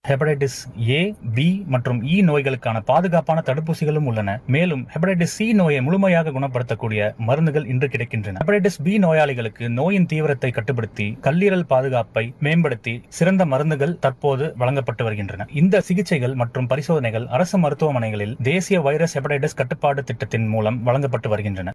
Hepatitis ஏ B மற்றும் இ நோய்களுக்கான பாதுகாப்பான தடுப்பூசிகளும் உள்ளன மேலும் ஹெபடைட்டிஸ் சி நோயை முழுமையாக குணப்படுத்தக்கூடிய மருந்துகள் இன்று கிடைக்கின்றன ஹெபடைட்டிஸ் பி நோயாளிகளுக்கு நோயின் தீவிரத்தை கட்டுப்படுத்தி கல்லீரல் பாதுகாப்பை மேம்படுத்தி சிறந்த மருந்துகள் தற்போது வழங்கப்பட்டு வருகின்றன இந்த சிகிச்சைகள் மற்றும் பரிசோதனைகள் அரசு மருத்துவமனைகளில் தேசிய வைரஸ் ஹெபடைட்டிஸ் கட்டுப்பாடு திட்டத்தின் மூலம் வழங்கப்பட்டு வருகின்றன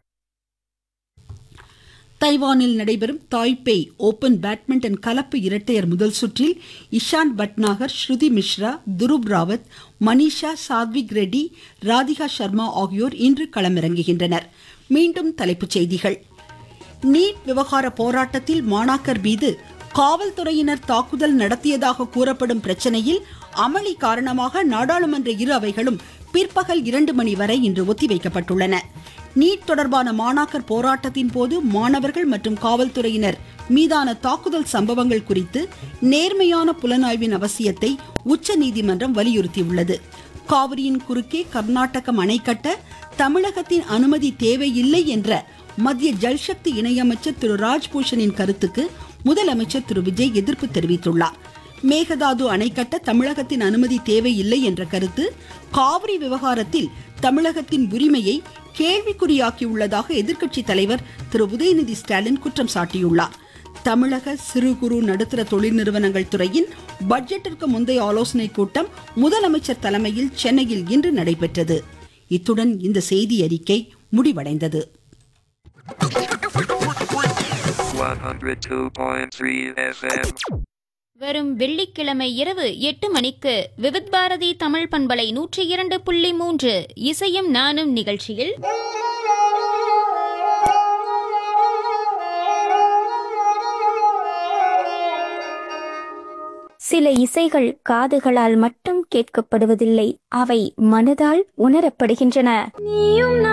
தைவானில் நடைபெறும் தாய்பேய் ஓபன் பேட்மிண்டன் கலப்பு இரட்டையர் முதல் சுற்றில் இஷான் பட்நாகர் ஸ்ருதி மிஸ்ரா துருப் ராவத் மனிஷா சாத்விக் ரெட்டி ராதிகா சர்மா ஆகியோர் இன்று களமிறங்குகின்றனர் மீண்டும் தலைப்புச் செய்திகள் நீட் விவகார போராட்டத்தில் மாணாக்கர் மீது காவல்துறையினர் தாக்குதல் நடத்தியதாக கூறப்படும் பிரச்சனையில் அமளி காரணமாக நாடாளுமன்ற இரு அவைகளும் பிற்பகல் இரண்டு மணி வரை இன்று ஒத்திவைக்கப்பட்டுள்ளன நீட் தொடர்பான மாணாக்கர் போராட்டத்தின் போது மாணவர்கள் மற்றும் காவல்துறையினர் மீதான தாக்குதல் சம்பவங்கள் குறித்து நேர்மையான புலனாய்வின் அவசியத்தை உச்சநீதிமன்றம் வலியுறுத்தியுள்ளது காவிரியின் குறுக்கே கர்நாடகம் அணை கட்ட தமிழகத்தின் அனுமதி தேவையில்லை என்ற மத்திய ஜல்சக்தி இணையமைச்சர் திரு ராஜ்பூஷனின் கருத்துக்கு முதலமைச்சர் திரு விஜய் எதிர்ப்பு தெரிவித்துள்ளார் மேகதாது அணை கட்ட தமிழகத்தின் அனுமதி தேவையில்லை என்ற கருத்து காவிரி விவகாரத்தில் தமிழகத்தின் உரிமையை கேள்விக்குறியாக்கியுள்ளதாக எதிர்க்கட்சி தலைவர் திரு உதயநிதி ஸ்டாலின் குற்றம் சாட்டியுள்ளார் தமிழக சிறு குறு நடுத்தர தொழில் நிறுவனங்கள் துறையின் பட்ஜெட்டிற்கு முந்தைய ஆலோசனைக் கூட்டம் முதலமைச்சர் தலைமையில் சென்னையில் இன்று நடைபெற்றது இத்துடன் இந்த செய்தி அறிக்கை முடிவடைந்தது 102.3 FM. வரும் வெள்ளிக்கிழமை இரவு எட்டு மணிக்கு விவித் பாரதி தமிழ் பண்பலை நூற்றி இரண்டு புள்ளி மூன்று இசையும் நானும் நிகழ்ச்சியில் சில இசைகள் காதுகளால் மட்டும் கேட்கப்படுவதில்லை அவை மனதால் உணரப்படுகின்றன நீயும்